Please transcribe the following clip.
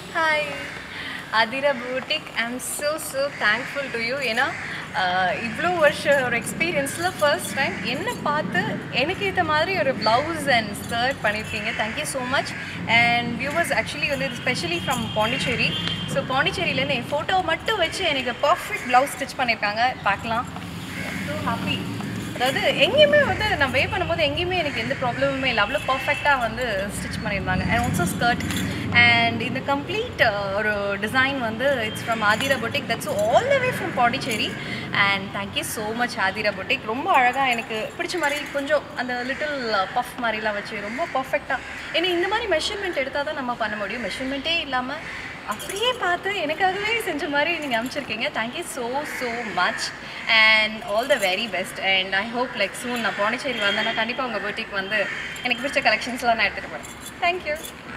hi Athira boutique I am so so thankful to you ஏன்னா ஆஹ், இவ்வளோ வருஷம் ஒரு எக்ஸ்பீரியன்ஸில் ஃபர்ஸ்ட் டைம் என்னை பார்த்து எனக்கு ஏற்ற மாதிரி ஒரு ப்ளவுஸ் அண்ட் ஸ்கர்ட் பண்ணியிருக்கீங்க thank you so much and viewers actually வந்து ஸ்பெஷலி ஃப்ரம் பாண்டிச்சேரி ஸோ பாண்டிச்சேரியிலேருந்து என் ஃபோட்டோ மட்டும் வச்சு எனக்கு பர்ஃபெக்ட் ப்ளவுஸ் ஸ்டிச் பண்ணியிருக்காங்க பார்க்கலாம் ஸோ ஹாப்பி அதாவது எங்கேயுமே வந்து நான் வே பண்ணும்போது எங்கேயுமே எனக்கு எந்த ப்ராப்ளமுமே இல்லை அவ்வளோ பர்ஃபெக்டாக வந்து ஸ்டிச் பண்ணியிருந்தாங்க அண்ட் ஆல்சோ ஸ்கர்ட் அண்ட் இந்த கம்ப்ளீட் ஒரு டிசைன் வந்து it's from Aadhira boutique that's all the way from Pondicherry and thank you so much Aadhira boutique ரொம்ப அழகாக எனக்கு பிடிச்ச மாதிரி கொஞ்சம் அந்த லிட்டில் பஃப் மாதிரிலாம் வச்சு ரொம்ப பர்ஃபெக்டாக ஏன்னா இந்த மாதிரி மெஷர்மெண்ட் எடுத்தால் தான் நம்ம பண்ண முடியும் மெஷர்மெண்ட்டே இல்லாமல் அப்படியே பார்த்து எனக்காகவே செஞ்ச மாதிரி நீங்கள் அமைச்சிருக்கீங்க thank you so so much and all the very best and I hope like soon நான் பாண்டிச்சேரி வந்தேன்னா கண்டிப்பாக உங்கள் boutique வந்து எனக்கு பிடிச்ச கலெக்ஷன்ஸ்லாம் நான் எடுத்துகிட்டு போகிறேன் தேங்க்யூ